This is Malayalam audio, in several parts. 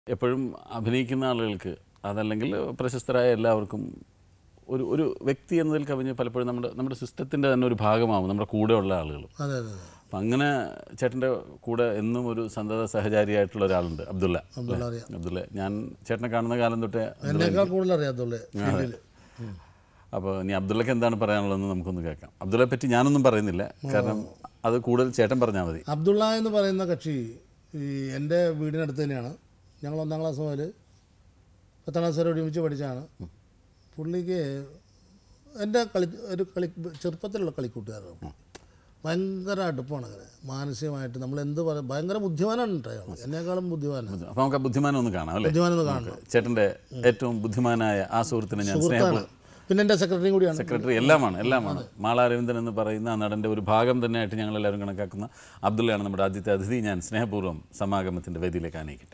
എപ്പോഴും അഭിനയിക്കുന്ന ആളുകൾക്ക് അതല്ലെങ്കിൽ പ്രശസ്തരായ എല്ലാവർക്കും ഒരു ഒരു വ്യക്തി എന്നതിൽ കവിഞ്ഞ് പലപ്പോഴും നമ്മുടെ നമ്മുടെ സിസ്റ്റത്തിൻ്റെ തന്നെ ഒരു ഭാഗമാവും നമ്മുടെ കൂടെയുള്ള ആളുകളും അതെ അതെ അതെ അപ്പം അങ്ങനെ ചേട്ടൻ്റെ കൂടെ എന്നും ഒരു സന്തത സഹചാരിയായിട്ടുള്ള ഒരാളുണ്ട് അബ്ദുള്ള അബ്ദുള്ള അറിയാം അബ്ദുള്ള ഞാൻ ചേട്ടനെ കാണുന്ന കാലം തൊട്ടേ എന്നേക്കാൾ കൂടുതൽ അറിയാത്തുള്ളേ ഫീൽഡിൽ അപ്പോൾ ഇനി അബ്ദുള്ളക്ക് എന്താണ് പറയാനുള്ളതെന്ന് നമുക്കൊന്ന് കേൾക്കാം അബ്ദുള്ളയെ പറ്റി ഞാനൊന്നും പറയുന്നില്ല കാരണം അത് കൂടുതൽ ചേട്ടൻ പറഞ്ഞാൽ മതി അബ്ദുള്ള എന്ന് പറയുന്ന കക്ഷി ഈ എൻ്റെ വീടിനടുത്ത് തന്നെയാണ് ഞങ്ങൾ ഒന്നാം ക്ലാസ് മുതൽ പത്താം ക്ലാസ് വരെ ഒരുമിച്ച് പഠിച്ചാണ് പുള്ളിക്ക് എൻ്റെ കളി ഒരു കളി ചെറുപ്പത്തിലുള്ള കളിക്കൂട്ടുകാരാണ് ഭയങ്കര അടുപ്പമാണ് അങ്ങനെ മാനസികമായിട്ട് നമ്മൾ എന്ത് പറയും ഭയങ്കര ബുദ്ധിമാനാണ് കേട്ടോ അയാൾ എന്നെക്കാളും ബുദ്ധിമാനാണ് അപ്പോൾ നമുക്ക് ആ ബുദ്ധിമാനം ഒന്ന് കാണാം അല്ലേ ബുദ്ധിമാനെന്ന് കാണണം ചേട്ടൻ്റെ ഏറ്റവും ബുദ്ധിമാനായ ആ സുഹൃത്തിനെ ഞാൻ സ്നേഹപൂർവ്വം പിന്നെ എൻ്റെ സെക്രട്ടറിയും കൂടിയാണ് സെക്രട്ടറി എല്ലാമാണ് എല്ലാമാണ് മാള അരവിന്ദൻ എന്ന് പറയുന്ന ആ നടൻ്റെ ഒരു ഭാഗം തന്നെയായിട്ട് ഞങ്ങൾ എല്ലാവരും കണക്കാക്കുന്ന അബ്ദുള്ളയാണ് നമ്മുടെ ആദ്യത്തെ അതിഥി ഞാൻ സ്നേഹപൂർവ്വം സമാഗമത്തിൻ്റെ വേദിയിലേക്ക് ആനയിക്കട്ടെ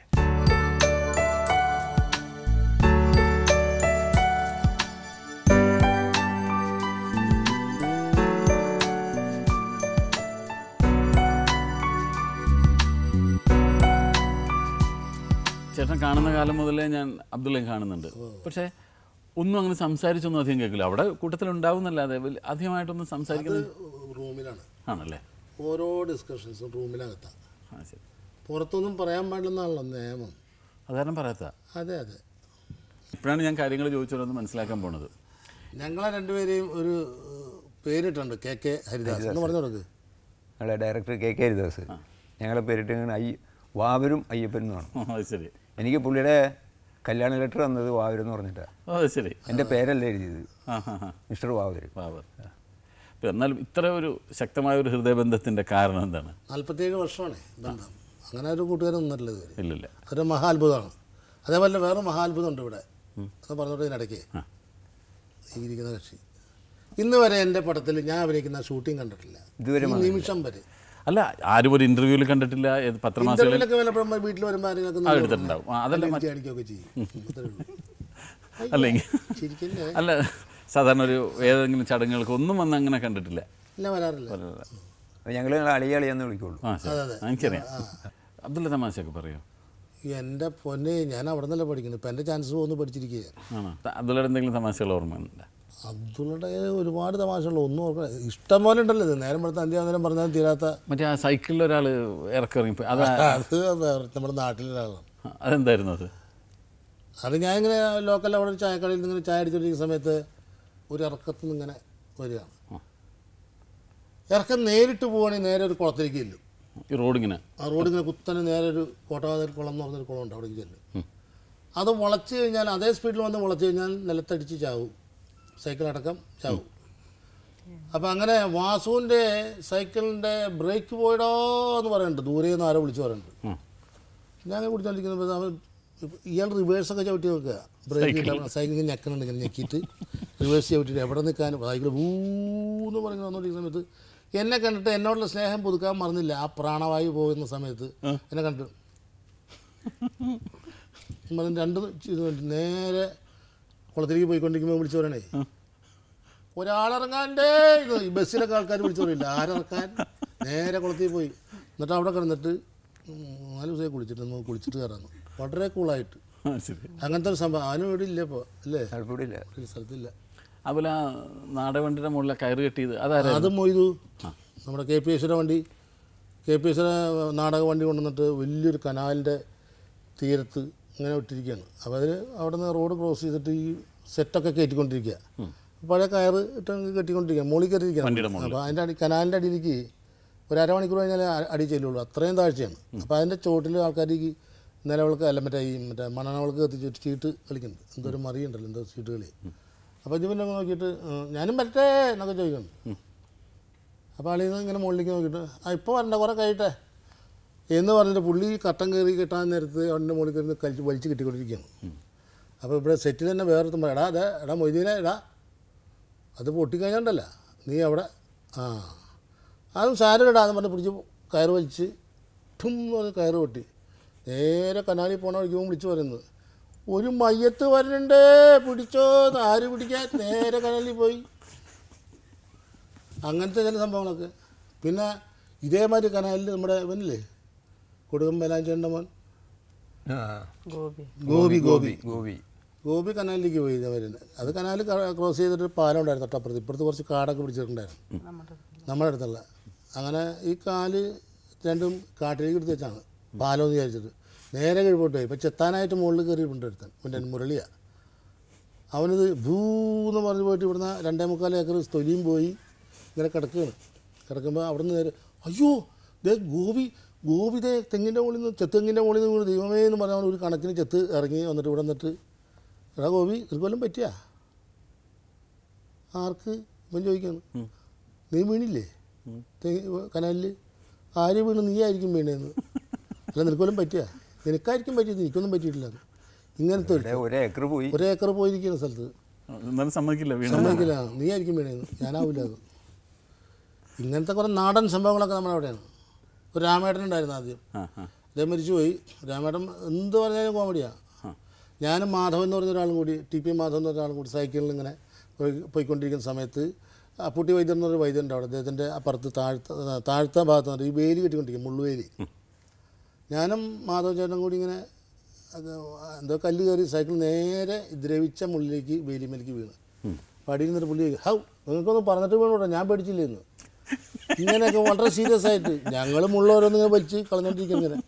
ചേട്ടൻ കാണുന്ന കാലം മുതലേ ഞാൻ അബ്ദുള്ളയും കാണുന്നുണ്ട് പക്ഷേ ഒന്നും അങ്ങനെ സംസാരിച്ചൊന്നും അധികം കേൾക്കില്ല അവിടെ കൂട്ടത്തിലുണ്ടാവുന്നല്ലാതെ വലിയ- അധികമായിട്ടൊന്നും സംസാരിക്കുന്നത് റൂമിലാണ് ആണല്ലേ ഓരോ ഡിസ്കഷൻസും റൂമിനകത്താണ് ആ ശരി പുറത്തൊന്നും പറയാൻ പാടില്ലെന്നാണല്ലോ നിയമം അത് കാരണം പറയാത്ത അതെ അതെ ഇപ്പോഴാണ് ഞാൻ കാര്യങ്ങൾ ചോദിച്ചോന്ന് മനസ്സിലാക്കാൻ പോണത് ഞങ്ങളെ രണ്ടുപേരെയും ഒരു ഏഹ്, പേരിട്ടുണ്ട് കെ കെ ഹരിദാസ് എന്ന് പറഞ്ഞു കൊടുക്ക് ഞങ്ങളെ ഡയറക്ടർ കെ കെ ഹരിദാസ് ഞങ്ങളെ പേരിട്ട് ഇങ്ങനെ അയ്യ വാവരും അയ്യപ്പൻ എന്നാണ് ഓ, അത് ശരി എനിക്ക് പുള്ളിയുടെ കല്യാണ ലെറ്റർ വന്നത് വാവരും എന്ന് പറഞ്ഞിട്ടാണ് ഓ, അത് ശരി എൻ്റെ പേരല്ല എഴുതിയത് ആ ഹാ ഹാ മിസ്റ്റർ വാവര് ബാബർ ഇപ്പം എന്നാലും ഇത്ര ഒരു ശക്തമായ ഒരു ഹൃദയബന്ധത്തിൻ്റെ കാരണം എന്താണ് നാൽപ്പത്തിയേഴ് വർഷമാണ് ബന്ധം അങ്ങനെ ഒരു കൂട്ടുകാരൻ നിന്നിട്ടില്ല ഇതുവരെ ഇല്ലില്ല അതൊരു മഹാത്ഭുതമാണ് അതേപോലെ വേറെ മഹാത്ഭുതം ഉണ്ട് ഇവിടെ അത് പറഞ്ഞോട്ട് ഇതിനിടയ്ക്ക് ആ. ഈ ഇരിക്കുന്ന കക്ഷി ഇന്ന് വരെ എൻ്റെ പടത്തിൽ ഞാൻ അഭിനയിക്കുന്ന ഷൂട്ടിംഗ് കണ്ടിട്ടില്ല ഇതുവരെ ഈ നിമിഷം വരെ അല്ല ആരും ഒരു ഇന്റർവ്യൂവിൽ കണ്ടിട്ടില്ല ഏത് പത്രമാസികളിൽ ഇന്റർവ്യൂലൊക്കെ വല്ലപ്പോഴും വീട്ടിൽ വരുമ്പോൾ ആരെങ്കിലും ആ, എടുത്തിട്ടുണ്ടാവും. ആ, അതല്ല അടിക്കുകയൊക്കെ ചെയ്യും അത്രേ ഉള്ളൂ. അല്ലെങ്കിൽ ശരിക്കല്ലേ അല്ല സാധാരണ ഒരു ഏതെങ്കിലും ചടങ്ങുകൾക്ക് ഒന്നും വന്ന് അങ്ങനെ കണ്ടിട്ടില്ല ഇല്ല വരാറില്ല ഞങ്ങൾ അളിയ അളിയെന്ന് വിളിക്കുള്ളൂ ആ ശരി എനിക്കറിയാം അബ്ദുള്ള തമാശയൊക്കെ പറയോ എൻ്റെ പൊന്നെ ഞാൻ അവിടെ നിന്നല്ല പഠിക്കുന്നത് ഇപ്പം എൻ്റെ ചാൻസ് പോകുന്നു പഠിച്ചിരിക്കുകയാണ് ആണോ അബ്ദുള്ളയുടെ എന്തെങ്കിലും തമാശകൾ ഓർമ്മയുണ്ട് അബ്ദുള്ളയുടെ ഒരുപാട് തമാശകൾ ഒന്നും ഓർക്കണം ഇഷ്ടം പോലെ ഉണ്ടല്ലോ ഇത് നേരം എടുത്ത് അഞ്ചാം നേരം പറഞ്ഞാൽ തീരാത്ത മറ്റേ ആ സൈക്കിളിൽ ഒരാൾ ഇറക്കിറങ്ങിപ്പോയി അതാ അത് വേറെ നമ്മുടെ നാട്ടിലൊരാളാണ് അതെന്തായിരുന്നു അത് അത് ഞാൻ ഇങ്ങനെ ലോക്കൽ അവിടെ ഒരു ചായക്കടയിൽ നിന്ന് ഇങ്ങനെ ചായ അടിച്ചോണ്ടിരിക്കുന്ന സമയത്ത് ഒരു ഇറക്കത്ത് നിന്ന് ഇങ്ങനെ വരികയാണ് ഇറക്കം നേരിട്ട് പോവുകയാണെങ്കിൽ നേരെ ഒരു കുളത്തിലേക്ക് ചെല്ലും ഈ റോഡിങ്ങനെ ആ റോഡ് ഇങ്ങനെ കുത്തനെ നേരെ ഒരു കോട്ടവാതിൽ കുളം എന്ന് പറഞ്ഞൊരു കുളം ഉണ്ട് അവിടേക്ക് ചെല്ലും അത് വളച്ച് കഴിഞ്ഞാൽ അതേ സ്പീഡിൽ വന്ന് വളച്ച് കഴിഞ്ഞാൽ നിലത്തടിച്ച് ചാവും സൈക്കിൾ അടക്കം ചാവും അപ്പം അങ്ങനെ വാസുവിൻ്റെ സൈക്കിളിൻ്റെ ബ്രേക്ക് പോയിടോ എന്ന് പറയുന്നുണ്ട് ദൂരെ നിന്ന് ആരോ വിളിച്ച് പറയുന്നുണ്ട് ഉം. ഞാൻ അങ്ങനെ കുടിച്ചോണ്ടിരിക്കുന്നത് അവൻ ഇയാൾ റിവേഴ്സൊക്കെ ചവിട്ടി വെക്കുക ബ്രേക്ക് ഇല്ല സൈക്കിൾ ഞെക്കണുണ്ട് ഇങ്ങനെ ഞെക്കിയിട്ട് റിവേഴ്സ് ചവിട്ടിയിട്ട് എവിടെ നിൽക്കാനും സൈക്കിൾ ഊന്ന് പറഞ്ഞ് വന്നുകൊണ്ടിരിക്കുന്ന സമയത്ത് എന്നെ കണ്ടിട്ട് എന്നോടുള്ള സ്നേഹം പുതുക്കാൻ മറന്നില്ല ആ പ്രാണവായു പോകുന്ന സമയത്ത് എന്നെ കണ്ടിട്ട് പറഞ്ഞ് രണ്ട് ഇത് കണ്ടിട്ട് നേരെ കുളത്തിലേക്ക് പോയിക്കൊണ്ടിരിക്കുമ്പോൾ വിളിച്ചു പറയണേ ഒരാളിറങ്ങാൻ്റെ ഇത് ഈ ബസ്സിലൊക്കെ ആൾക്കാർ വിളിച്ചു പറയില്ല ആരിറക്കാൻ നേരെ കുളത്തിൽ പോയി എന്നിട്ട് അവിടെ കിടന്നിട്ട് ഉം, നാല് ദിവസമായി കുളിച്ചിട്ട് നമുക്ക് കുളിച്ചിട്ട് കയറാന്ന് വളരെ കൂളായിട്ട് ആ, ശരി അങ്ങനത്തെ ഒരു സംഭവം അവനും ഇവിടെ ഇല്ല ഇപ്പോൾ അല്ലേ കുഴപ്പമില്ല ഒരു സ്ഥലത്തില്ല അതുപോലെ ആ നാടവണ്ടിയുടെ മുകളിലെ കയറ് കെട്ടിയത് അതാരാ അത് മൊയ്തു നമ്മുടെ കെ പി എസിയുടെ വണ്ടി കെ പി എസിയുടെ നാടക വണ്ടി കൊണ്ടുവന്നിട്ട് വലിയൊരു കനാലിൻ്റെ തീരത്ത് ഇങ്ങനെ വിട്ടിരിക്കുകയാണ് അപ്പോൾ അതിൽ അവിടെ നിന്ന് റോഡ് ക്രോസ് ചെയ്തിട്ട് ഈ സെറ്റൊക്കെ കയറ്റിക്കൊണ്ടിരിക്കുക പഴയ കയറ് ഇട്ട് കെട്ടിക്കൊണ്ടിരിക്കുക മുകളിൽ കയറിയിരിക്കുകയാണ് വണ്ടിയുടെ മുകളിൽ. അപ്പോൾ അതിൻ്റെ അടി കനാലിൻ്റെ അടിയിലേക്ക് ഒരു അരമണിക്കൂർ കഴിഞ്ഞാൽ അ- അടി ചെല്ലുള്ളൂ അത്രയും താഴ്ചയാണ് അപ്പോൾ അതിൻ്റെ ചോട്ടിൽ ആൾക്കാർക്ക് നിലവിളക്ക് അല്ല മറ്റേ ഈ മറ്റേ മണവിളക്ക് കത്തിച്ചിട്ട് ചീട്ട് കളിക്കുന്നുണ്ട് എന്തോ ഒരു മറിയുണ്ടല്ലോ എന്തോ ചീട്ട് കളി അപ്പോൾ ഇത് പിന്നെ നോക്കിയിട്ട് ഉം, ഞാനും വരട്ടെ എന്നൊക്കെ ചോദിക്കുന്നു അപ്പോൾ അളിയിൽ നിന്ന് ഇങ്ങനെ മുകളിലേക്ക് നോക്കിയിട്ട് ആ ഇപ്പോൾ വരണ്ട കുറേ കഴിയട്ടെ എന്ന് പറഞ്ഞിട്ട് പുള്ളി കട്ടൻ കയറി കെട്ടാൻ നേരത്ത് അവൻ്റെ മുകളിൽ കയറി കഴിച്ച് വലിച്ച് കെട്ടിക്കൊണ്ടിരിക്കുകയാണ് അപ്പോൾ ഇവിടെ സെറ്റിൽ തന്നെ വേറൊരുത്തും പറയാം എടാ അതെ എടാ മൊയ്തീനെ എടാ അത് പൊട്ടിക്കഴിഞ്ഞാണ്ടല്ല നീ അവിടെ ആ അതും സാരമിടാ എന്ന് പറഞ്ഞ് പിടിച്ച് കയറ് വലിച്ച് ഠും എന്ന് പറഞ്ഞ് കയറ് പൊട്ടി നേരെ കനാലി പോണ വഴിക്കുമ്പോൾ വിളിച്ച് പറയുന്നത് ഒരു മയ്യത്ത് വരുന്നുണ്ട് പിടിച്ചോ എന്ന് ആര് പിടിക്കാൻ നേരെ കനാലിൽ പോയി അങ്ങനത്തെ ചില സംഭവങ്ങളൊക്കെ പിന്നെ ഇതേമാതിരി കനാലിൽ നമ്മുടെ ഇവനില്ലേ കൊടുക്കും ബലാഞ്ചേണ്ട മോൻ ആ ഗോപി ഗോപി ഗോപി ഗോപി ഗോപി കനാലിലേക്ക് പോയി ഞാൻ വരുന്നത് അത് കനാൽ ക്രോസ് ചെയ്തിട്ട് ഒരു പാലം ഉണ്ടായിരുന്നു തൊട്ടപ്പുറത്ത് ഇപ്പുറത്ത് കുറച്ച് കാടൊക്കെ പിടിച്ചിട്ടുണ്ടായിരുന്നു നമ്മുടെ നമ്മുടെ അടുത്തുള്ള അങ്ങനെ ഈ കാല് രണ്ടും കാട്ടിലേക്ക് എടുത്ത് വെച്ചാണ് പാലം എന്ന് വിചാരിച്ചിട്ട് നേരെ കഴിപ്പോട്ട് പോയി ഇപ്പം ചെത്താനായിട്ട് മുകളിൽ കയറിയിട്ടുണ്ട് എടുത്താൻ പിന്നെ മുരളിയാണ് അവനിത് ഭൂന്ന് പറഞ്ഞ് പോയിട്ട് ഇവിടുന്ന് രണ്ടേ മുക്കാൽ ഏക്കർ തൊലിയും പോയി ഇങ്ങനെ കിടക്കുകയാണ് കിടക്കുമ്പോൾ അവിടെ നിന്ന് നേരെ അയ്യോ ദേ ഗോപി ഗോപി ദേ തെങ്ങിൻ്റെ മുകളിൽ നിന്ന് ചെത്തെങ്ങിൻ്റെ മുകളിൽ നിന്ന് വീണ് ദൈവമേ എന്ന് പറഞ്ഞാൽ ഒരു കണക്കിന് ചെത്ത് ഇറങ്ങി വന്നിട്ട് ഇവിടെ നിന്നിട്ട് എടാ ഗോപി ഇതുപോലും പറ്റിയാ ആർക്ക് ഇവൻ ചോദിക്കാണ് നീ വീണില്ലേ കനാലിൽ ആര് വീണ് നീ ആയിരിക്കും വീണേന്ന് അല്ല നിനക്കൊല്ലം പറ്റിയ നിനക്കായിരിക്കും പറ്റിയത് എനിക്കൊന്നും പറ്റിയിട്ടില്ല അത്. ഇങ്ങനത്തെ ഒരു ഇവിടെ ഒരു ഏക്കർ പോയി ഒരു ഏക്കർ പോയിരിക്കുന്ന സ്ഥലത്ത് എന്നാലും സമ്മതിക്കില്ല വീണ സമ്മതിക്കില്ല നീ ആയിരിക്കും വീണേന്ന് ഞാനാവില്ല അത് ഇങ്ങനത്തെ കുറേ നാടൻ സംഭവങ്ങളൊക്കെ നമ്മുടെ അവിടെയാണ് ഒരു രാമേട്ടൻ ഉണ്ടായിരുന്നു ആദ്യം ആ ആ അദ്ദേഹം മരിച്ചുപോയി രാമേട്ടൻ എന്ത് പറഞ്ഞാലും കോമഡിയാണ് ഞാനും മാധവൻ എന്ന് പറഞ്ഞ ഒരാളും കൂടി ടി പി മാധവൻ എന്ന് പറഞ്ഞ ഒരാളും കൂടി സൈക്കിളിൽ ഇങ്ങനെ പോയി പോയിക്കൊണ്ടിരിക്കുന്ന സമയത്ത് അപ്പുട്ടി വൈദ്യൻ എന്നൊരു വൈദ്യൻ്റെ അവിടെ അദ്ദേഹത്തിൻ്റെ അപ്പുറത്ത് താഴ്ത്ത താഴ്ത്ത ഭാഗത്ത് നിന്ന് ഈ വേലി കെട്ടിക്കൊണ്ടിരിക്കും മുള്ളുവേലി ഞാനും മാധവ ചേട്ടനും കൂടി ഇങ്ങനെ അത് എന്തോ കല്ല് കയറി സൈക്കിൾ നേരെ ദ്രവിച്ച മുള്ളിലേക്ക് വേലിമേലേക്ക് വീണ് പടിയിൽ നിന്നൊരു പുള്ളി ഹൗ നിങ്ങൾക്കൊന്ന് പറഞ്ഞിട്ട് വീണോട്ടോ ഞാൻ പേടിച്ചില്ലേന്ന് ഇങ്ങനെയൊക്കെ വളരെ സീരിയസ് ആയിട്ട് ഞങ്ങൾ മുള്ളോരോന്ന് ഇങ്ങനെ വലിച്ച് കളഞ്ഞോണ്ടിരിക്കും ഇങ്ങനെ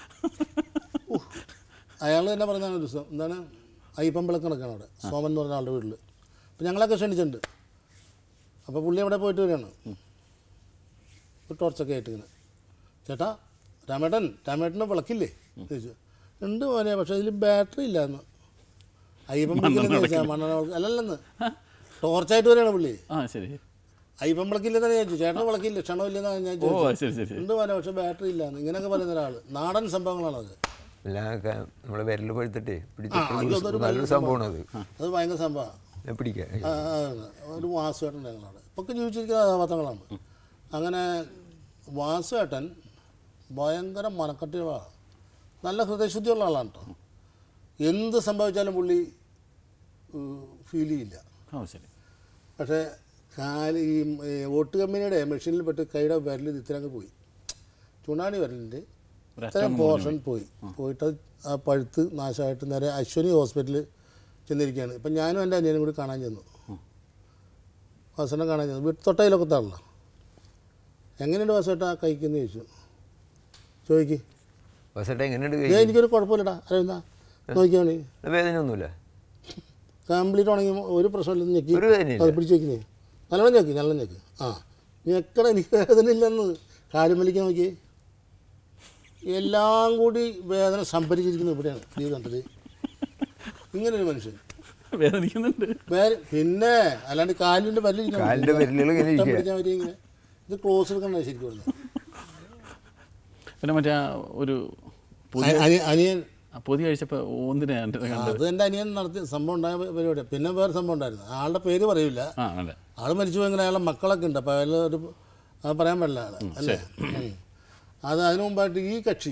അയാൾ തന്നെ പറഞ്ഞതാണ് ഒരു ദിവസം എന്താണ് അയ്യപ്പൻ വിളക്ക് നടക്കണം അവിടെ സോമൻ എന്ന് പറഞ്ഞ ആളുടെ വീട്ടിൽ അപ്പം ഞങ്ങളൊക്കെ ക്ഷണിച്ചിട്ടുണ്ട് അപ്പോൾ പുള്ളി അവിടെ പോയിട്ട് വരികയാണ് ഒരു ടോർച്ചൊക്കെ ആയിട്ട് ഇങ്ങനെ ചേട്ടാ രാമേട്ടൻ രാമേട്ടന് വിളക്കില്ലേ ചോദിച്ചു ഉണ്ട് മോനെ പക്ഷേ അതിൽ ബാറ്ററി ഇല്ല എന്ന് അയ്യപ്പൻ വിളക്കില്ലെന്ന് ചോദിച്ചാൽ മണ്ണെണ്ണ വിളക്ക് അല്ലല്ലെന്ന് ടോർച്ചായിട്ട് വരികയാണ് പുള്ളി ആ ശരി അയ്യപ്പൻ വിളക്കില്ലെന്ന് ചോദിച്ചു ചേട്ടന് വിളക്കില്ല ക്ഷണമില്ലെന്നാണ് ഞാൻ ഓ ചോദിച്ചത് അത് ശരി ശരി ഉണ്ട് മോനെ പക്ഷേ ബാറ്ററി ഇല്ല എന്ന് ഇങ്ങനെയൊക്കെ പറയുന്ന ഒരാൾ നാടൻ സംഭവങ്ങളാണത് എല്ലാമൊക്കെ നമ്മളെ വിരൽ പഴുത്തിട്ടേ ആ, പിടിച്ചിട്ട് അതൊരു നല്ലൊരു സംഭവമാണ് അത് അത് ഭയങ്കര സംഭവമാണ് ഞാൻ പിടിക്കാം ആ, ആ, ഒരു വാസുവേട്ടൻ ഞങ്ങളവിടെ ഇപ്പൊക്കെ ജീവിച്ചിരിക്കുന്ന കഥാപാത്രങ്ങളാണ് അങ്ങനെ വാസുവേട്ടൻ ഭയങ്കര മനക്കട്ടികളാണ് നല്ല ഹൃദയശുദ്ധിയുള്ള ആളാണ് കേട്ടോ എന്ത് സംഭവിച്ചാലും പുള്ളി ഫീൽ ചെയ്യില്ല ഓ ശരി പക്ഷേ കാല് ഈ ഈ വോട്ട് കമ്പനിയുടെ മെഷീനിൽ പെട്ട് കൈയുടെ വിരൽ ഇത് ഇത്രയും അങ്ങ് പോയി ചൂണ്ടാണി വിരലിൻ്റെ ഇത്രയും പോർഷൻ പോയി പോയിട്ട് അത് ആ പഴുത്ത് നാശമായിട്ട് നേരെ അശ്വനി ഹോസ്പിറ്റലിൽ ചെന്നിരിക്കുകയാണ് ഇപ്പം ഞാനും എൻ്റെ അനിയനും കൂടി കാണാൻ ചെന്നു വാസനെ കാണാൻ ചെന്നു വീട്ട് തൊട്ടയിലൊക്കത്താണല്ലോ എങ്ങനെയുണ്ട് വാസേട്ടാ കഴിക്കുന്നു ചോദിച്ചു ചോദിക്ക് ബസ്സേട്ട എങ്ങനെയുണ്ട് ഏ എനിക്കൊരു കുഴപ്പമില്ലടാ അറിയുന്ന നോക്കിയാണ് വേദനയൊന്നുമില്ല കംപ്ലീറ്റ് ഉണങ്ങി ഒരു പ്രശ്നമില്ലെന്ന് ഞെക്കി ഒരു വേദനയില്ല. അത് പിടിച്ച് വെക്കുന്നേ നല്ലോണം ഞെക്കി നല്ലോണം ഞെക്കി ആ ഞെക്കട എനിക്ക് വേദന ഇല്ലെന്ന് കാലും വലിക്കാൻ നോക്കി എല്ലാം കൂടി വേദന സംഭരിച്ചിരിക്കുന്നത് ഇവിടെയാണ് നീ കണ്ടത് ഇങ്ങനൊരു മനുഷ്യൻ വേദനിക്കുന്നുണ്ട് വേറെ പിന്നെ അല്ലാണ്ട് കാലിൻ്റെ പല്ലിരിക്കാൻ കാലിൻ്റെ വിരലുകൾ ഇങ്ങനെ ഇരിക്കുക. പിടിക്കാൻ പറ്റിയ ഇങ്ങനെ ഇത് ക്ലോസ് എടുക്കണ്ട ശരിക്കും പറഞ്ഞാൽ. പിന്നെ മറ്റേ ആ ഒരു പുതിയ അനി- അനി- അനിയൻ ആ പൊതി കഴിച്ചപ്പോൾ ഒന്നിനെ കണ്ടത് അത് എൻ്റെ അനിയൻ നടത്തിയ സംഭവം ഉണ്ടായ പരിപാടിയാണ് പിന്നെ വേറെ സംഭവം ഉണ്ടായിരുന്നു ആളുടെ പേര് പറയൂല ആ അതെ ആൾ മരിച്ചു പോയെങ്കിൽ അയാളെ മക്കളൊക്കെ ഉണ്ട് അപ്പോൾ അയാൾ ഒരു അത് പറയാൻ പാടില്ല ആള് അല്ലേ ഉം. അത് അതിനു മുമ്പായിട്ട് ഈ കക്ഷി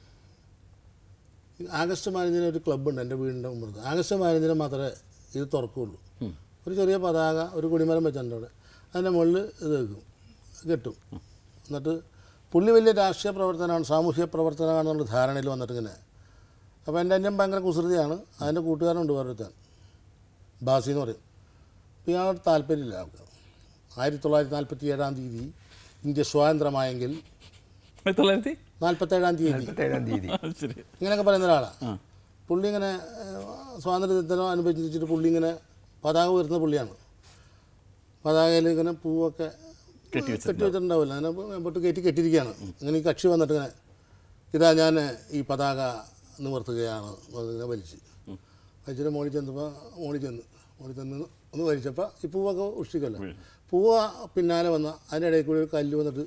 ആഗസ്റ്റ് പതിനഞ്ചിന് ഒരു ക്ലബ്ബുണ്ട് എൻ്റെ വീടിൻ്റെ മുമ്പ് ആഗസ്റ്റ് പതിനഞ്ചിന് മാത്രമേ ഇത് തുറക്കുകയുള്ളൂ ഒരു ചെറിയ പതാക ഒരു കൊടിമരം വെച്ചിട്ടുണ്ട് അവിടെ അതിൻ്റെ മുകളിൽ ഇത് വെക്കും കെട്ടും എന്നിട്ട് പുള്ളി വലിയ രാഷ്ട്രീയ പ്രവർത്തനമാണ് സാമൂഹ്യ പ്രവർത്തനമാണെന്നുള്ള ധാരണയിൽ വന്നിട്ട് ഇങ്ങനെ അപ്പോൾ എൻ്റെ അന്യം ഭയങ്കര കുസൃതിയാണ് അതിൻ്റെ കൂട്ടുകാരനുണ്ട് വേറൊരുത്താൻ ബാസി എന്ന് പറയും അപ്പോൾ ഇയാളോട് താല്പര്യമില്ല ആൾക്ക് ആയിരത്തി തൊള്ളായിരത്തി നാൽപ്പത്തി ഏഴാം തീയതി ഇന്ത്യ സ്വാതന്ത്ര്യമായെങ്കിൽ ആയിരത്തി തൊള്ളായിരത്തി നാൽപ്പത്തേഴാം തീയതി ഏഴാം തീയതി ആ, ശരി ഇങ്ങനെയൊക്കെ പറയുന്ന ഒരാളാണ് പുള്ളി ഇങ്ങനെ ഏഹ്, സ്വാതന്ത്ര്യദിനം അനുബന്ധിച്ചിട്ട് പുള്ളി ഇങ്ങനെ പതാക ഉയർത്തുന്ന പുള്ളിയാണ് പതാകയിൽ ഇങ്ങനെ പൂവൊക്കെ കെട്ടി കെട്ടി വെച്ചിട്ടുണ്ടാവില്ല അതിനെ പൊട്ട് കയറ്റി കെട്ടിയിരിക്കുകയാണ് ഇങ്ങനെ ഈ കക്ഷി വന്നിട്ട് ഇങ്ങനെ ഇതാ ഞാൻ ഈ പതാക നിവർത്തുകയാണ് ഇങ്ങനെ വലിച്ച് വലിച്ചിട്ട് മോളിൽ ചെന്നപ്പോൾ മോളിൽ ചെന്ന് മോളിൽ ചെന്ന് ഒന്ന് വലിച്ചപ്പോൾ ഈ പൂവൊക്കെ ഉഷ്ടിക്കല്ലോ പൂവ് പിന്നാലെ വന്ന അതിൻ്റെ ഇടയിൽ കൂടി ഒരു കല്ല് വന്നിട്ട്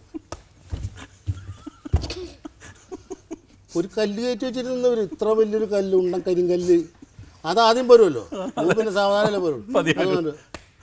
ഒരു കല്ല് കയറ്റി വെച്ചിരുന്നവർ ഇത്ര വലിയൊരു കല്ല് ഉണ്ടൻ കരിങ്കല്ല് അതാദ്യം വരുമല്ലോ പൂ പിന്നെ സാവധാനമല്ലേ വരുള്ളൂ പതിയാകും. അതുകൊണ്ട്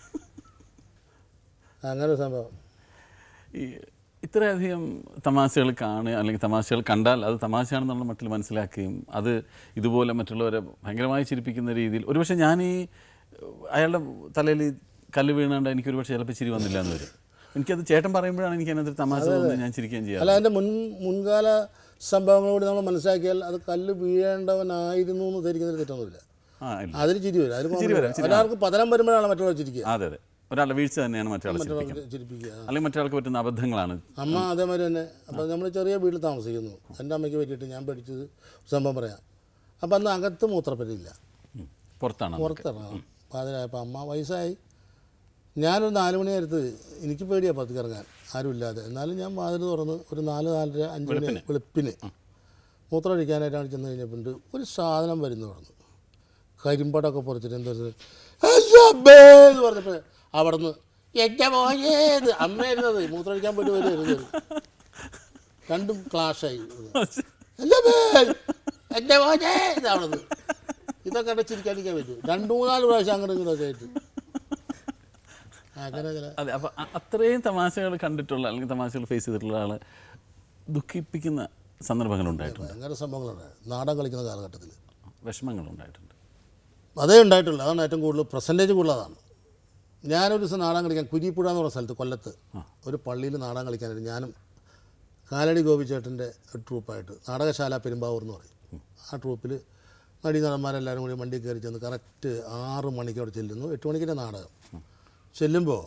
അങ്ങനെ ഒരു സംഭവം ഈ ഇത്രയധികം തമാശകൾ കാണുക അല്ലെങ്കിൽ തമാശകൾ കണ്ടാൽ അത് തമാശയാണെന്നുള്ള മട്ടിൽ മനസ്സിലാക്കുകയും അത് ഇതുപോലെ മറ്റുള്ളവരെ ഭയങ്കരമായി ചിരിപ്പിക്കുന്ന രീതിയിൽ ഒരുപക്ഷെ ഞാൻ ഈ അയാളുടെ തലയിൽ ഈ കല്ല് വീണാണ്ട് എനിക്ക് ഒരുപക്ഷെ ചിലപ്പോൾ ചിരി വന്നില്ല എന്ന് വരും എനിക്കത് ചേട്ടൻ പറയുമ്പോഴാണ് എനിക്ക് അതിനകത്ത് തമാശ തോന്നുന്നത് ഞാൻ ചിരിക്കുകയും ചെയ്യാം അല്ല അതിൻ്റെ മുൻ മുൻകാല സംഭവങ്ങൾ കൂടി നമ്മൾ മനസ്സിലാക്കിയാൽ അത് കല്ല് വീഴേണ്ടവനായിരുന്നു എന്ന് ധരിക്കുന്നതിൽ തെറ്റൊന്നുമില്ല ആ ഇല്ല അതിൽ ചിരി വരും അതിൽ ചിരി വരും, ചിരി ഒരാൾക്ക് പതനം വരുമ്പോഴാണ് മറ്റുള്ളവർ ചിരിക്കുക അതെ അതെ ഒരാളുടെ വീഴ്ച തന്നെയാണ് മറ്റൊരാളെ ചിരിപ്പിക്കുന്നത് ചിരിപ്പിക്കുക അല്ലെങ്കിൽ മറ്റൊരാൾക്ക് പറ്റുന്ന അബദ്ധങ്ങളാണ് അമ്മ അതേമാതിരി തന്നെ അപ്പോൾ നമ്മൾ ചെറിയ വീട്ടിൽ താമസിക്കുന്നു എൻ്റെ അമ്മയ്ക്ക് പറ്റിയിട്ട് ഞാൻ പഠിച്ചത് സംഭവം പറയാം അപ്പം അന്ന് അകത്ത് മൂത്രപ്പരിയില്ല ഉം. പുറത്താണ് അതൊക്കെ. പുറത്തിറങ്ങണം പാതിരായപ്പോൾ അമ്മ വയസ്സായി ഞാനൊരു നാല് മണി നേരത്ത് എനിക്ക് പേടിയാണ് പുറത്തേക്ക് ഇറങ്ങാൻ ആരുമില്ലാതെ എന്നാലും ഞാൻ വാതിൽ തുറന്ന് ഒരു നാല് നാലര അഞ്ച് മണി വെളുപ്പിന് മൂത്രം ഒഴിക്കാനായിട്ടാണ് ചെന്ന് കഴിഞ്ഞപ്പോൾ ഒരു സാധനം വരുന്നു തുറന്നു കരിമ്പടമൊക്കെ പൊറിച്ചിട്ട് എന്താ എന്ന് പറഞ്ഞപ്പോൾ അവിടെ നിന്ന് എൻ്റെ മോനേത് അമ്മയായിരുന്നത് മൂത്രം ഒഴിക്കാൻ വേണ്ടി വരുന്നത് രണ്ടും ക്ലാഷായി എൻ്റെ മേൽ എൻ്റെ മോനെ അവിടെ നിന്ന് ഇതൊക്കെ കണ്ട് ചിരിക്കാതിരിക്കാൻ പറ്റും രണ്ട് മൂന്നാല് പ്രാവശ്യം അങ്ങനെ ഇങ്ങനെയൊക്കെ ആയിട്ട് അങ്ങനെ അങ്ങനെ അതെ അപ്പോൾ അത്രയും തമാശകൾ കണ്ടിട്ടുള്ള അല്ലെങ്കിൽ തമാശകൾ ഫേസ് ചെയ്തിട്ടുള്ള ആളെ ദുഃഖിപ്പിക്കുന്ന സന്ദർഭങ്ങൾ ഉണ്ടായിട്ടുണ്ട് ഭയങ്കര സംഭവങ്ങളുണ്ട് നാടൻ കളിക്കുന്ന കാലഘട്ടത്തിൽ വിഷമങ്ങൾ ഉണ്ടായിട്ടുണ്ട് അതേ ഉണ്ടായിട്ടുള്ളൂ അതാണ് ഏറ്റവും കൂടുതൽ പെർസെൻറ്റേജ് കൂടുതൽ അതാണ് ഞാനൊരു ദിവസം നാടകം കളിക്കാൻ കുരിപ്പുഴ എന്ന് പറഞ്ഞ സ്ഥലത്ത് കൊല്ലത്ത് ഒരു പള്ളിയിൽ നാടകം കളിക്കാനായിട്ട് ഞാനും കാലടി ഗോപിച്ചേട്ടൻ്റെ ഒരു ട്രൂപ്പായിട്ട് നാടകശാല പെരുമ്പാവൂർ എന്ന് പറയും ആ ട്രൂപ്പിൽ നടി നടന്മാരെല്ലാവരും കൂടി വണ്ടി കയറി ചെന്ന് കറക്റ്റ് ആറ് മണിക്ക് അവിടെ ചെല്ലുന്നു എട്ട് മണിക്കിൻ്റെ നാടകം ചെല്ലുമ്പോൾ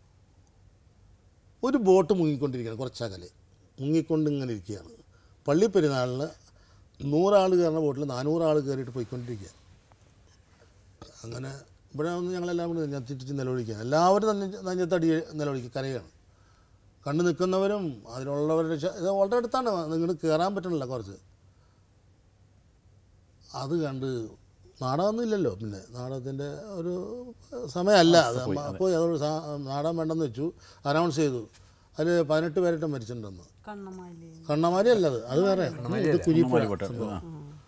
ഒരു ബോട്ട് മുങ്ങിക്കൊണ്ടിരിക്കുകയാണ് കുറച്ചകലെ മുങ്ങിക്കൊണ്ട് ഇങ്ങനെ ഇരിക്കുകയാണ് പള്ളി പെരുന്നാളിന് നൂറാൾ കയറുന്ന ബോട്ടിൽ നാനൂറാൾ കയറിയിട്ട് പോയിക്കൊണ്ടിരിക്കുക അങ്ങനെ ഇവിടെ വന്ന് ഞങ്ങളെല്ലാം കൂടി നെഞ്ഞത്തിച്ച് നിലവിളിക്കുക എല്ലാവരും തന്നെ നെഞ്ഞത്തടി നിലവിളിക്കുക കരയാണ് കണ്ടു നിൽക്കുന്നവരും അതിലുള്ളവരുടെ ശ- ഇത് വളരെ അടുത്താണ് നിങ്ങൾക്ക് കയറാൻ പറ്റണില്ല കുറച്ച് അത് കണ്ട് നാടകമൊന്നും ഇല്ലല്ലോ പിന്നെ നാടകത്തിൻ്റെ ഒരു സമയമല്ല അത് അപ്പോൾ അതൊരു സാ- നാടകം വേണ്ടെന്ന് വെച്ചു അനൗൺസ് ചെയ്തു അതിൽ പതിനെട്ട് പേരായിട്ട് മരിച്ചിട്ടുണ്ടെന്ന് കണ്ണമാലി കണ്ണമാരി അല്ലത് അത് വേറെ ഇത് കുരിപ്പുഴ പോട്ടെ ആ.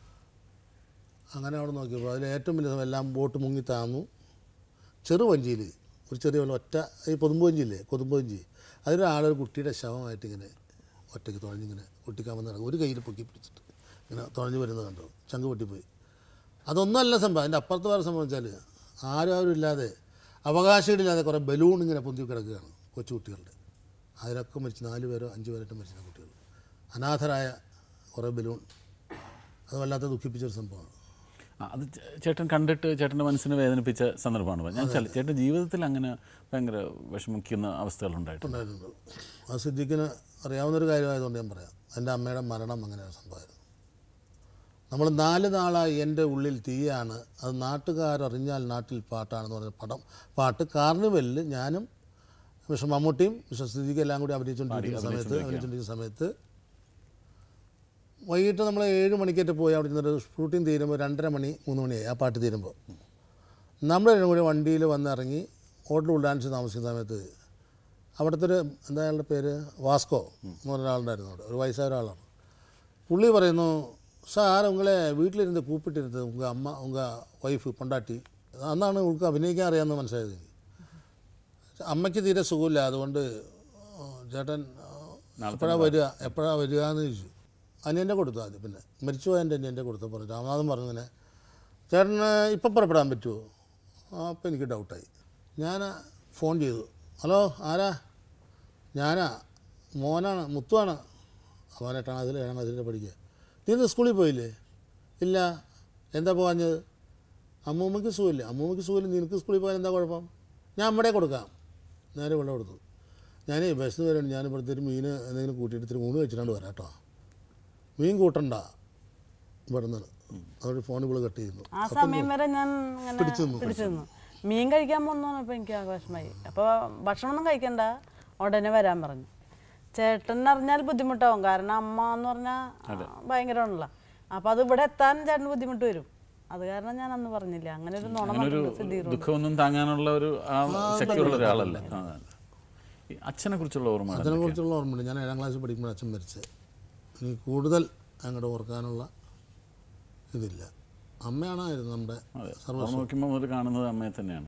അങ്ങനെ അവിടെ നോക്കിയപ്പോൾ അതിൽ ഏറ്റവും വലിയ സംഭവം എല്ലാം ബോട്ട് മുങ്ങി താന്നു ചെറുവഞ്ചിയിൽ ഒരു ചെറിയ വെള്ളം ഒറ്റ ഈ കൊതുമ്പ് വഞ്ചിയില്ലേ കൊതുമ്പ് വഞ്ചി അതിലൊരാളൊരു കുട്ടിയുടെ ശവമായിട്ട് ഇങ്ങനെ ഒറ്റയ്ക്ക് തുഴഞ്ഞിങ്ങനെ കുട്ടിക്കാൻ വന്ന് കിടക്കും ഒരു കയ്യിൽ പൊക്കി പിടിച്ചിട്ട് ഇങ്ങനെ തുഴഞ്ഞ് വരുന്നത് കണ്ടു ചങ്ക് പൊട്ടിപ്പോയി അതൊന്നുമല്ല സംഭവം അതിൻ്റെ അപ്പുറത്ത് വേറെ സംഭവം വെച്ചാൽ ആരും ആരും ഇല്ലാതെ അവകാശങ്ങളില്ലാതെ കുറേ ബലൂൺ ഇങ്ങനെ പൊന്തി കിടക്കുകയാണ് കൊച്ചു കുട്ടികളുടെ അതിലൊക്കെ മരിച്ച് നാല് പേരോ അഞ്ച് പേരോ മരിച്ച കുട്ടികൾ അനാഥരായ കുറേ ബലൂൺ അത് വല്ലാത്ത ദുഃഖിപ്പിച്ചൊരു സംഭവമാണ് ആ, അത് ചേ- ചേട്ടൻ കണ്ടിട്ട് ചേട്ടൻ്റെ മനസ്സിനെ വേദനിപ്പിച്ച സന്ദർഭമാണ് പറഞ്ഞത്. ഞാൻ വെച്ചാൽ ചേട്ടൻ ജീവിതത്തിൽ അങ്ങനെ ഭയങ്കര വിഷമിക്കുന്ന അവസ്ഥകൾ ഉണ്ടായിട്ടുണ്ട് ഉണ്ടായിട്ടുണ്ട് ആ സിദ്ദിഖിന് അറിയാവുന്നൊരു കാര്യമായതുകൊണ്ട് ഞാൻ പറയാം എൻ്റെ അമ്മയുടെ മരണം അങ്ങനെ ഒരു സംഭവമായിരുന്നു നമ്മൾ നാല് നാളായി എൻ്റെ ഉള്ളിൽ തീയാണ് അത് നാട്ടുകാരറിഞ്ഞാൽ നാട്ടിൽ പാട്ടാണെന്ന് പറഞ്ഞ പടം പാട്ട് കാർണിവലിൽ ഞാനും മിസ്റ്റർ മമ്മൂട്ടിയും മിസ്റ്റർ സിദ്ദിഖ് എല്ലാം കൂടി അഭിനയിച്ചുകൊണ്ടിരിക്കുന്ന സമയത്ത് അഭിനയിച്ചുകൊണ്ടിരിക്കുന്ന സമയത്ത് വൈകിട്ട് നമ്മൾ ഏഴ് മണിക്കേറ്റ് പോയി അവിടെ ചെന്നിട്ട് ഷൂട്ടിംഗ് തീരുമ്പോൾ രണ്ടര മണി മൂന്ന് മണിയായി ആ പാട്ട് തീരുമ്പോൾ നമ്മൾ രണ്ടും കൂടി വണ്ടിയിൽ വന്നിറങ്ങി ഹോട്ടൽ ഉൾഡാൻസ് താമസിക്കുന്ന സമയത്ത് അവിടുത്തെ ഒരു എന്താ അയാളുടെ പേര് വാസ്കോ എന്ന് പറഞ്ഞ ഒരാളുണ്ടായിരുന്നു അവിടെ ഒരു വയസ്സായ ഒരാളാണ് പുള്ളി പറയുന്നു സാർ ഉങ്ങളെ വീട്ടിലിരുന്ന് കൂപ്പിട്ടിരുന്നത് ഉങ്ക അമ്മ ഉങ്ക വൈഫ് പൊണ്ടാട്ടി അന്നാണ് ഉൾക്ക് അഭിനയിക്കാൻ അറിയാമെന്ന് മനസ്സിലായത് എനിക്ക്. അമ്മയ്ക്ക് തീരെ സുഖമില്ല അതുകൊണ്ട് ആ, ചേട്ടൻ എപ്പോഴാണ് വരിക എപ്പോഴാണ് വരിക എന്ന് ചോദിച്ചു അനിയൻ്റെ കൊടുത്തു ആദ്യം പിന്നെ മരിച്ചുപോയ എൻ്റെ അനിയൻ്റെ കൊടുത്തു പറഞ്ഞു രാമനാഥൻ പറഞ്ഞു ഇങ്ങനെ ചേട്ടന് ഇപ്പം പുറപ്പെടാൻ പറ്റുമോ ആ അപ്പം എനിക്ക് ഡൗട്ടായി ഞാൻ ഫോൺ ചെയ്തു ഹലോ ആരാ ഞാനാ മോനാണ് മുത്തുവാണ് അവൻ എട്ടാം ക്ലാസ്സിൽ ഏഴാം ക്ലാസ്സിൽ പഠിക്കുക നീ ഇന്ന് സ്കൂളിൽ പോയില്ലേ ഇല്ല എന്താ പോകാഞ്ഞത് അമ്മൂമ്മയ്ക്ക് സുഖമില്ല അമ്മൂമ്മയ്ക്ക് സുഖമില്ല നിനക്ക് സ്കൂളിൽ പോയാൽ എന്താ കുഴപ്പം ഞാൻ അമ്മടെ കൊടുക്കാം നേരെ വെള്ളം കൊടുത്തു ഞാൻ ബസ് വരണം ഞാൻ ഇവിടുത്തെ ഒരു മീൻ എന്തെങ്കിലും കൂട്ടിയിട്ട് ഇത്തിരി ഊണ് വെച്ചിട്ടാണ് വരാം കേട്ടോ മീൻ കൂട്ടണ്ട ഇവിടെ നിന്ന് അതോട് ഫോൺ ഇപ്പോൾ കട്ട് ചെയ്യുന്നു ആ സമയം വരെ ഞാൻ ഇങ്ങനെ പിടിച്ചു നിന്നു. പിടിച്ചു നിന്നു മീൻ കഴിക്കാൻ പോകുന്നപ്പോൾ എനിക്ക് ആഘോഷമായി അപ്പോൾ ഭക്ഷണമൊന്നും കഴിക്കണ്ട ഉടനെ വരാൻ പറഞ്ഞു ചേട്ടൻ അറിഞ്ഞാൽ ബുദ്ധിമുട്ടാവും കാരണം അമ്മ എന്ന് പറഞ്ഞാൽ ഭയങ്കരമാണല്ലോ അപ്പോൾ അത് ഇവിടെ എത്താൻ ചേട്ടന് ബുദ്ധിമുട്ട് വരും അത് കാരണം ഞാൻ അന്ന് പറഞ്ഞില്ല അങ്ങനെ ഒരു നുണ അങ്ങനെ ഒരു പറഞ്ഞിട്ടുണ്ട് സിദ്ധീർ ദുഃഖമൊന്നും താങ്ങാനുള്ള ഒരു ആ ശക്തിയുള്ള ഒരാളല്ല ആ, അതെ. ഈ അച്ഛനെ കുറിച്ചുള്ള ഓർമ്മ അതിനെ കുറിച്ചുള്ള ഓർമ്മയുണ്ട് ഞാൻ ഏഴാം ക്ലാസ്സിൽ പഠിക്കുമ്പോൾ അച്ഛൻ മരിച്ചത് എനിക്ക് കൂടുതൽ അങ്ങോട്ട് ഓർക്കാനുള്ള ഇതില്ല അമ്മയാണായിരുന്നു നമ്മുടെ അതെ ഓർമ്മ വയ്ക്കുമ്പോൾ മുതൽ കാണുന്നത് അമ്മയെ തന്നെയാണ്